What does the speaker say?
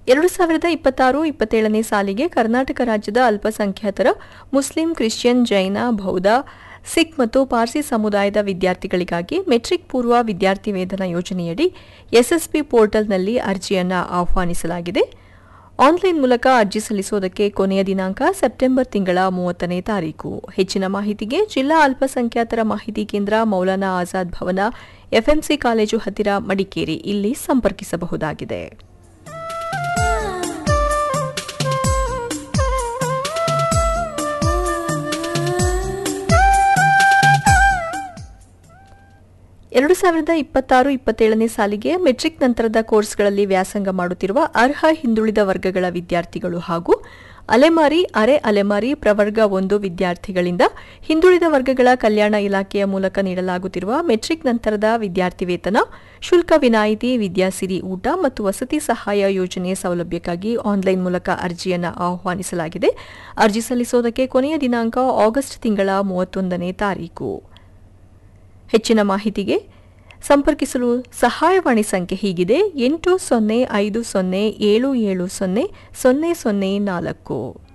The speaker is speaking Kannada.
ಎರಡು ಸಾವಿರದ ಇಪ್ಪತ್ತಾರು ಇಪ್ಪತ್ತೇಳನೇ ಸಾಲಿಗೆ ಕರ್ನಾಟಕ ರಾಜ್ಯದ ಅಲ್ಪಸಂಖ್ಯಾತರ ಮುಸ್ಲಿಂ ಕ್ರಿಶ್ಚಿಯನ್ ಜೈನ ಬೌದ್ಧ ಸಿಖ್ ಮತ್ತು ಪಾರ್ಸಿ ಸಮುದಾಯದ ವಿದ್ಯಾರ್ಥಿಗಳಿಗಾಗಿ ಮೆಟ್ರಿಕ್ ಪೂರ್ವ ವಿದ್ಯಾರ್ಥಿ ವೇತನ ಯೋಜನೆಯಡಿ ಎಸ್ಎಸ್ಪಿ ಪೋರ್ಟಲ್ನಲ್ಲಿ ಅರ್ಜಿಯನ್ನು ಆಹ್ವಾನಿಸಲಾಗಿದೆ ಆನ್ಲೈನ್ ಮೂಲಕ ಅರ್ಜಿ ಸಲ್ಲಿಸುವುದಕ್ಕೆ ಕೊನೆಯ ದಿನಾಂಕ ಸೆಪ್ಟೆಂಬರ್ ತಿಂಗಳ ಮೂವತ್ತನೇ ತಾರೀಕು ಹೆಚ್ಚಿನ ಮಾಹಿತಿಗೆ ಜಿಲ್ಲಾ ಅಲ್ಪಸಂಖ್ಯಾತರ ಮಾಹಿತಿ ಕೇಂದ್ರ ಮೌಲಾನಾ ಆಜಾದ್ ಭವನ ಎಫ್ಎಂಸಿ ಕಾಲೇಜು ಹತ್ತಿರ ಮಡಿಕೇರಿ ಇಲ್ಲಿ ಸಂಪರ್ಕಿಸಬಹುದಾಗಿದೆ ಎರಡು ಸಾವಿರದ ಇಪ್ಪತ್ತಾರು ಇಪ್ಪತ್ತೇಳನೇ ಸಾಲಿಗೆ ಮೆಟ್ರಿಕ್ ನಂತರದ ಕೋರ್ಸ್ಗಳಲ್ಲಿ ವ್ಯಾಸಂಗ ಮಾಡುತ್ತಿರುವ ಅರ್ಹ ಹಿಂದುಳಿದ ವರ್ಗಗಳ ವಿದ್ಯಾರ್ಥಿಗಳು ಹಾಗೂ ಅಲೆಮಾರಿ ಅರೆ ಅಲೆಮಾರಿ ಪ್ರವರ್ಗ ಒಂದು ವಿದ್ಯಾರ್ಥಿಗಳಿಂದ ಹಿಂದುಳಿದ ವರ್ಗಗಳ ಕಲ್ಯಾಣ ಇಲಾಖೆಯ ಮೂಲಕ ನೀಡಲಾಗುತ್ತಿರುವ ಮೆಟ್ರಿಕ್ ನಂತರದ ವಿದ್ಯಾರ್ಥಿ ವೇತನ ಶುಲ್ಕ ವಿನಾಯಿತಿ ವಿದ್ಯಾಸಿರಿ ಊಟ ಮತ್ತು ವಸತಿ ಸಹಾಯ ಯೋಜನೆ ಸೌಲಭ್ಯಕ್ಕಾಗಿ ಆನ್ಲೈನ್ ಮೂಲಕ ಅರ್ಜಿಯನ್ನು ಆಹ್ವಾನಿಸಲಾಗಿದೆ ಅರ್ಜಿ ಸಲ್ಲಿಸುವುದಕ್ಕೆ ಕೊನೆಯ ದಿನಾಂಕ ಆಗಸ್ಟ್ ತಿಂಗಳ ಮೂವತ್ತೊಂದನೇ ತಾರೀಕು ಹೆಚ್ಚಿನ ಮಾಹಿತಿಗೆ ಸಂಪರ್ಕಿಸಲು ಸಹಾಯವಾಣಿ ಸಂಖ್ಯೆ ಹೀಗಿದೆ ಎಂಟು ಸೊನ್ನೆ ಐದು ಸೊನ್ನೆ ಏಳು ಏಳು ಸೊನ್ನೆ ಸೊನ್ನೆ ಸೊನ್ನೆ ನಾಲ್ಕು